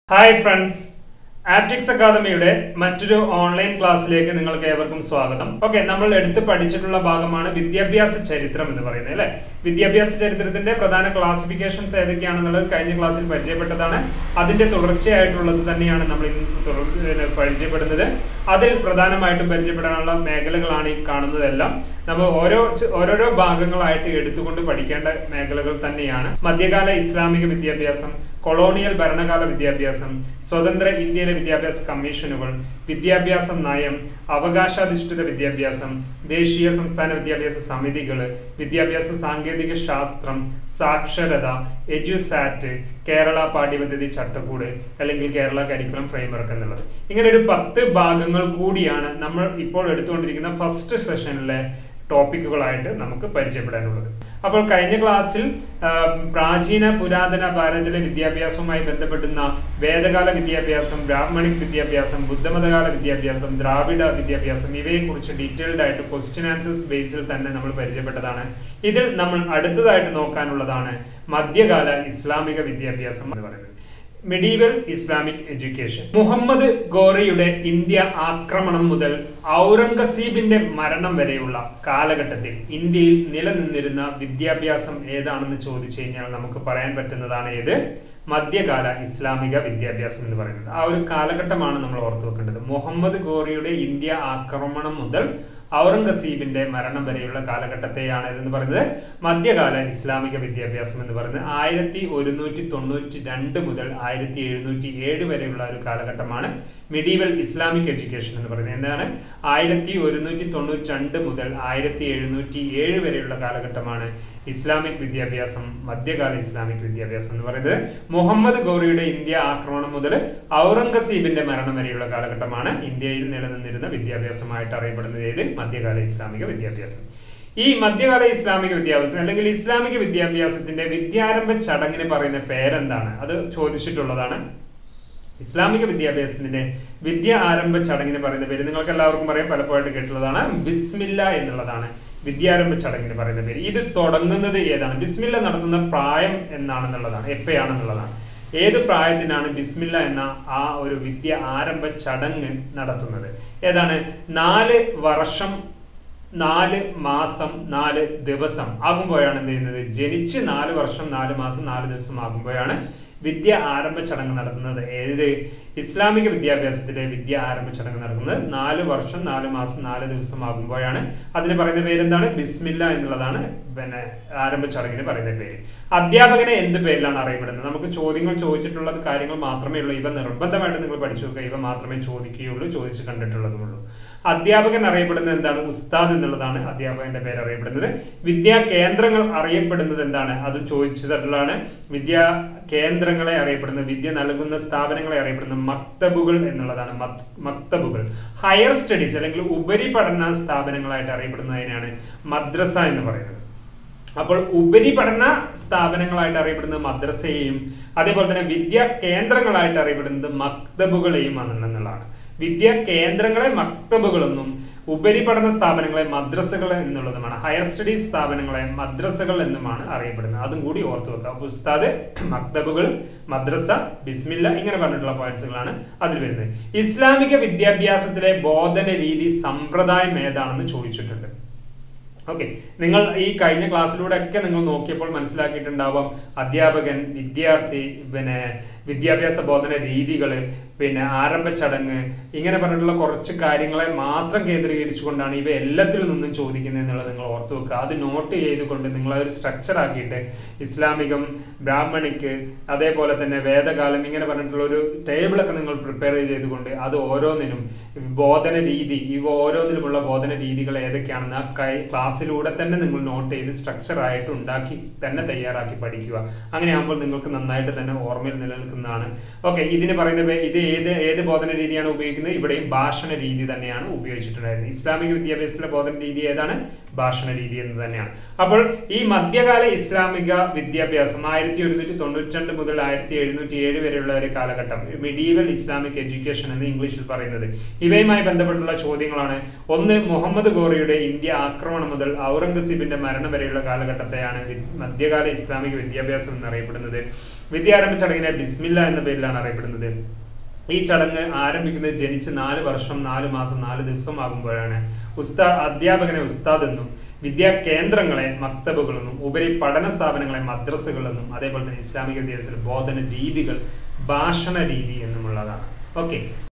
hi friends optics അക്കാദമിയുടെ മറ്റൊരു online ക്ലാസ്സിലേക്ക് നിങ്ങൾക്ക് ഏവർക്കും സ്വാഗതം ഓക്കെ നമ്മൾ എടുത്ത് പഠിച്ചിട്ടുള്ള ഭാഗമാണ് വിദ്യാഭ്യാസ ചരിത്രം എന്ന് പറയുന്നത് അല്ലെ വിദ്യാഭ്യാസ ചരിത്രത്തിന്റെ പ്രധാന ക്ലാസിഫിക്കേഷൻസ് ഏതൊക്കെയാണെന്നുള്ളത് കഴിഞ്ഞ ക്ലാസ്സിൽ പരിചയപ്പെട്ടതാണ് അതിന്റെ തുടർച്ചയായിട്ടുള്ളത് തന്നെയാണ് നമ്മൾ ഇന്ന് തുടർ പിന്നെ പരിചയപ്പെടുന്നത് അതിൽ പ്രധാനമായിട്ടും പരിചയപ്പെടാനുള്ള മേഖലകളാണ് ഈ കാണുന്നതെല്ലാം നമ്മൾ ഓരോ ച- ഓരോരോ ഭാഗങ്ങളായിട്ട് എടുത്തുകൊണ്ട് പഠിക്കേണ്ട മേഖലകൾ തന്നെയാണ് മധ്യകാല ഇസ്ലാമിക വിദ്യാഭ്യാസം കൊളോണിയൽ ഭരണകാല വിദ്യാഭ്യാസം സ്വതന്ത്ര ഇന്ത്യയിലെ വിദ്യാഭ്യാസ കമ്മീഷനുകൾ വിദ്യാഭ്യാസ നയം അവകാശാധിഷ്ഠിത വിദ്യാഭ്യാസം ദേശീയ സംസ്ഥാന വിദ്യാഭ്യാസ സമിതികൾ വിദ്യാഭ്യാസ സാങ്കേതിക ശാസ്ത്രം സാക്ഷരത എഡ്യൂസാറ്റ് കേരള പാഠ്യപദ്ധതി ചട്ടക്കൂട് അല്ലെങ്കിൽ കേരള കരിക്കുലം ഫ്രെയിംവർക്ക് എന്നുള്ളത് ഇങ്ങനെ ഒരു പത്ത് ഭാഗങ്ങൾ കൂടിയാണ് നമ്മൾ ഇപ്പോൾ എടുത്തുകൊണ്ടിരിക്കുന്ന ഫസ്റ്റ് സെഷനിലെ ടോപ്പിക്കുകളായിട്ട് നമുക്ക് പരിചയപ്പെടാനുള്ളത് അപ്പോൾ കഴിഞ്ഞ ക്ലാസ്സിൽ ആ, പ്രാചീന പുരാതന ഭാരതത്തിലെ വിദ്യാഭ്യാസവുമായി ബന്ധപ്പെടുന്ന വേദകാല വിദ്യാഭ്യാസം ബ്രാഹ്മണിക് വിദ്യാഭ്യാസം ബുദ്ധമതകാല വിദ്യാഭ്യാസം ദ്രാവിഡ വിദ്യാഭ്യാസം ഇവയെക്കുറിച്ച് ഡീറ്റെയിൽഡ് ആയിട്ട് ക്വസ്റ്റ്യൻ ആൻസേഴ്സ് ബേസിൽ തന്നെ നമ്മൾ പരിചയപ്പെട്ടതാണ് ഇതിൽ നമ്മൾ അടുത്തതായിട്ട് നോക്കാനുള്ളതാണ് മധ്യകാല ഇസ്ലാമിക വിദ്യാഭ്യാസം എന്ന് പറയുന്നത് മെഡീവൽ ഇസ്ലാമിക് എഡ്യൂക്കേഷൻ മുഹമ്മദ് ഗോറിയുടെ ഇന്ത്യ ആക്രമണം മുതൽ ഔറംഗസീബിന്റെ മരണം വരെയുള്ള കാലഘട്ടത്തിൽ ഇന്ത്യയിൽ നിലനിന്നിരുന്ന വിദ്യാഭ്യാസം ഏതാണെന്ന് ചോദിച്ചു കഴിഞ്ഞാൽ നമുക്ക് പറയാൻ പറ്റുന്നതാണ് ഏത് മധ്യകാല ഇസ്ലാമിക വിദ്യാഭ്യാസം എന്ന് പറയുന്നത് ആ ഒരു കാലഘട്ടമാണ് നമ്മൾ ഓർത്തു വെക്കേണ്ടത് മുഹമ്മദ് ഗോറിയുടെ ഇന്ത്യ ആക്രമണം മുതൽ ഔറംഗസീബിന്റെ മരണം വരെയുള്ള കാലഘട്ടത്തെയാണ് ഇതെന്ന് പറയുന്നത് മധ്യകാല ഇസ്ലാമിക വിദ്യാഭ്യാസം എന്ന് പറയുന്നത് ആയിരത്തി ഒരുന്നൂറ്റി തൊണ്ണൂറ്റി രണ്ട് മുതൽ ആയിരത്തി എഴുന്നൂറ്റി ഏഴ് വരെയുള്ള ഒരു കാലഘട്ടമാണ് മിഡീവൽ ഇസ്ലാമിക് എഡ്യൂക്കേഷൻ എന്ന് പറയുന്നത് എന്താണ് ആയിരത്തി ഒരുന്നൂറ്റി തൊണ്ണൂറ്റി രണ്ട് മുതൽ ആയിരത്തി എഴുന്നൂറ്റി ഏഴ് വരെയുള്ള കാലഘട്ടമാണ് ഇസ്ലാമിക് വിദ്യാഭ്യാസം മധ്യകാല ഇസ്ലാമിക് വിദ്യാഭ്യാസം എന്ന് പറയുന്നത് മുഹമ്മദ് ഗോറിയുടെ ഇന്ത്യ ആക്രമണം മുതൽ ഔറംഗസീബിന്റെ മരണം വരെയുള്ള കാലഘട്ടമാണ് ഇന്ത്യയിൽ നിലനിന്നിരുന്ന വിദ്യാഭ്യാസമായിട്ട് അറിയപ്പെടുന്നത് ഏത് മധ്യകാല ഇസ്ലാമിക വിദ്യാഭ്യാസം ഈ മധ്യകാല ഇസ്ലാമിക വിദ്യാഭ്യാസം അല്ലെങ്കിൽ ഇസ്ലാമിക വിദ്യാഭ്യാസത്തിന്റെ വിദ്യാരംഭ ചടങ്ങിന് പറയുന്ന പേരെന്താണ് അത് ചോദിച്ചിട്ടുള്ളതാണ് ഇസ്ലാമിക വിദ്യാഭ്യാസത്തിന്റെ വിദ്യ ആരംഭ ചടങ്ങിന് പറയുന്ന പേര് നിങ്ങൾക്ക് എല്ലാവർക്കും അറിയാം പലപ്പോഴായിട്ട് കേട്ടുള്ളതാണ് ബിസ്മില്ല എന്നുള്ളതാണ് വിദ്യാരംഭ ചടങ്ങിന് പറയുന്ന പേര് ഇത് തുടങ്ങുന്നത് ഏതാണ് ബിസ്മില്ല നടത്തുന്ന പ്രായം എന്നാണെന്നുള്ളതാണ് എപ്പോഴാണെന്നുള്ളതാണ് ഏത് പ്രായത്തിനാണ് ബിസ്മില്ല എന്ന ആ ഒരു വിദ്യ ആരംഭ ചടങ്ങ് നടത്തുന്നത് ഏതാണ് നാല് വർഷം നാല് മാസം നാല് ദിവസം ആകുമ്പോഴാണ് എന്ത് ചെയ്യുന്നത് ജനിച്ച് നാല് വർഷം നാല് മാസം നാല് ദിവസം ആകുമ്പോഴാണ് വിദ്യ ആരംഭ ചടങ്ങ് നടത്തുന്നത് ഏത് ഇസ്ലാമിക വിദ്യാഭ്യാസത്തിലെ വിദ്യ ആരംഭ ചടങ്ങ് നടക്കുന്നത് നാല് വർഷം നാല് മാസം നാല് ദിവസം ആകുമ്പോഴാണ് അതിന് പറയുന്ന പേരെന്താണ് ബിസ്മില്ല എന്നുള്ളതാണ് പിന്നെ ആരംഭ ചടങ്ങിന് പറയുന്ന പേര് അധ്യാപകനെ എന്ത് പേരിലാണ് അറിയപ്പെടുന്നത് നമുക്ക് ചോദ്യങ്ങൾ ചോദിച്ചിട്ടുള്ള കാര്യങ്ങൾ മാത്രമേ ഉള്ളൂ ഇവ നിർബന്ധമായിട്ട് നിങ്ങൾ പഠിച്ചു വെക്കുക ഇവ മാത്രമേ ചോദിക്കുകയുള്ളൂ ചോദിച്ച് കണ്ടിട്ടുള്ളതുമുള്ളൂ അധ്യാപകൻ അറിയപ്പെടുന്നത് എന്താണ് ഉസ്താദ് എന്നുള്ളതാണ് അധ്യാപകന്റെ പേര് അറിയപ്പെടുന്നത് വിദ്യാ കേന്ദ്രങ്ങൾ അറിയപ്പെടുന്നത് എന്താണ് അത് ചോദിച്ചിട്ടുള്ളതാണ് വിദ്യാ കേന്ദ്രങ്ങളെ അറിയപ്പെടുന്നത് വിദ്യ നൽകുന്ന സ്ഥാപനങ്ങളെ അറിയപ്പെടുന്നത് മക്തബുകൾ എന്നുള്ളതാണ് മക്- മക്തബുകൾ ഹയർ സ്റ്റഡീസ് അല്ലെങ്കിൽ ഉപരിപഠന സ്ഥാപനങ്ങളായിട്ട് അറിയപ്പെടുന്നതിനാണ് മദ്രസ എന്ന് പറയുന്നത് അപ്പോൾ ഉപരിപഠന സ്ഥാപനങ്ങളായിട്ട് അറിയപ്പെടുന്നത് മദ്രസയെയും അതേപോലെ തന്നെ വിദ്യാ കേന്ദ്രങ്ങളായിട്ട് അറിയപ്പെടുന്നത് മക്തബുകളെയും എന്നുള്ളതാണ് വിദ്യാ കേന്ദ്രങ്ങളെ മക്തബുകളെന്നും ഉപരിപഠന സ്ഥാപനങ്ങളെ മദ്രസകൾ എന്നുള്ളതുമാണ് ഹയർ സ്റ്റഡീസ് സ്ഥാപനങ്ങളെ മദ്രസകൾ എന്നുമാണ് അറിയപ്പെടുന്നത് അതും കൂടി ഓർത്തു വെക്കുക ഉസ്താദ് മക്തബുകൾ മദ്രസ ബിസ്മില്ല ഇങ്ങനെ പറഞ്ഞിട്ടുള്ള പോയിന്റ്സുകളാണ് അതിൽ വരുന്നത് ഇസ്ലാമിക വിദ്യാഭ്യാസത്തിലെ ബോധന രീതി സമ്പ്രദായം ഏതാണെന്ന് ചോദിച്ചിട്ടുണ്ട് ഓക്കെ നിങ്ങൾ ഈ കഴിഞ്ഞ ക്ലാസ്സിലൂടെ ഒക്കെ നിങ്ങൾ നോക്കിയപ്പോൾ മനസ്സിലാക്കിയിട്ടുണ്ടാവാം അധ്യാപകൻ വിദ്യാർത്ഥി പിന്നെ വിദ്യാഭ്യാസ ബോധന രീതികൾ പിന്നെ ആരംഭ ചടങ്ങ് ഇങ്ങനെ പറഞ്ഞിട്ടുള്ള കുറച്ച് കാര്യങ്ങളെ മാത്രം കേന്ദ്രീകരിച്ചുകൊണ്ടാണ് ഇവ എല്ലാത്തിൽ നിന്നും ചോദിക്കുന്നത് എന്നുള്ളത് നിങ്ങൾ ഓർത്തു വെക്കുക അത് നോട്ട് ചെയ്തുകൊണ്ട് നിങ്ങൾ ഒരു സ്ട്രക്ചർ ആക്കിയിട്ട് ഇസ്ലാമികം ബ്രാഹ്മണിക്ക് അതേപോലെ തന്നെ വേദകാലം ഇങ്ങനെ പറഞ്ഞിട്ടുള്ള ഒരു ടേബിളൊക്കെ നിങ്ങൾ പ്രിപ്പയർ ചെയ്തുകൊണ്ട് അത് ഓരോന്നിനും ബോധന രീതി ഇവ ഓരോന്നിനുമുള്ള ബോധന രീതികൾ ഏതൊക്കെയാണെന്ന് ആ കൈ ക്ലാസ്സിലൂടെ തന്നെ നിങ്ങൾ നോട്ട് ചെയ്ത് സ്ട്രക്ചർ ആയിട്ട് ഉണ്ടാക്കി തന്നെ തയ്യാറാക്കി പഠിക്കുക അങ്ങനെയാകുമ്പോൾ നിങ്ങൾക്ക് നന്നായിട്ട് തന്നെ ഓർമ്മയിൽ നിലനിൽക്കുന്നതാണ് ഓക്കെ ഇതിന് പറയുന്ന പേ- ഇത് ഏത് ഏത് ബോധന രീതിയാണ് ഉപയോഗിക്കുന്നത് ഇവിടെയും ഭാഷണ രീതി തന്നെയാണ് ഉപയോഗിച്ചിട്ടുണ്ടായിരുന്നത് ഇസ്ലാമിക വിദ്യാഭ്യാസത്തിലെ ബോധന രീതി ഏതാണ് ഭാഷണ രീതി എന്ന് തന്നെയാണ് അപ്പോൾ ഈ മധ്യകാല ഇസ്ലാമിക വിദ്യാഭ്യാസം ആയിരത്തി ഒരുന്നൂറ്റി തൊണ്ണൂറ്റി രണ്ട് മുതൽ ആയിരത്തി എഴുന്നൂറ്റി ഏഴ് വരെയുള്ള ഒരു കാലഘട്ടം മിഡീവൽ ഇസ്ലാമിക് എഡ്യൂക്കേഷൻ എന്ന് ഇംഗ്ലീഷിൽ പറയുന്നത് ഇവയുമായി ബന്ധപ്പെട്ടുള്ള ചോദ്യങ്ങളാണ് ഒന്ന് മുഹമ്മദ് ഗോറിയുടെ ഇന്ത്യ ആക്രമണം മുതൽ ഔറംഗസീബിന്റെ മരണം വരെയുള്ള കാലഘട്ടത്തെയാണ് വി- മധ്യകാല ഇസ്ലാമിക വിദ്യാഭ്യാസം എന്നറിയപ്പെടുന്നത് വിദ്യാരംഭ ചടങ്ങിനെ ബിസ്മില്ല എന്ന പേരിലാണ് അറിയപ്പെടുന്നത് ഈ ചടങ്ങ് ആരംഭിക്കുന്നത് ജനിച്ച് നാല് വർഷം നാല് മാസം നാല് ദിവസം ആകുമ്പോഴാണ് ഉസ്താ അധ്യാപകനെ ഉസ്താദ് എന്നും വിദ്യാ കേന്ദ്രങ്ങളെ മക്തബുകളെന്നും ഉപരി പഠന സ്ഥാപനങ്ങളെ മദ്രസകളെന്നും അതേപോലെ തന്നെ ഇസ്ലാമിക വിദ്യാഭ്യാസത്തിലെ ബോധന രീതികൾ ഭാഷണ രീതി എന്നുമുള്ളതാണ് ഓക്കെ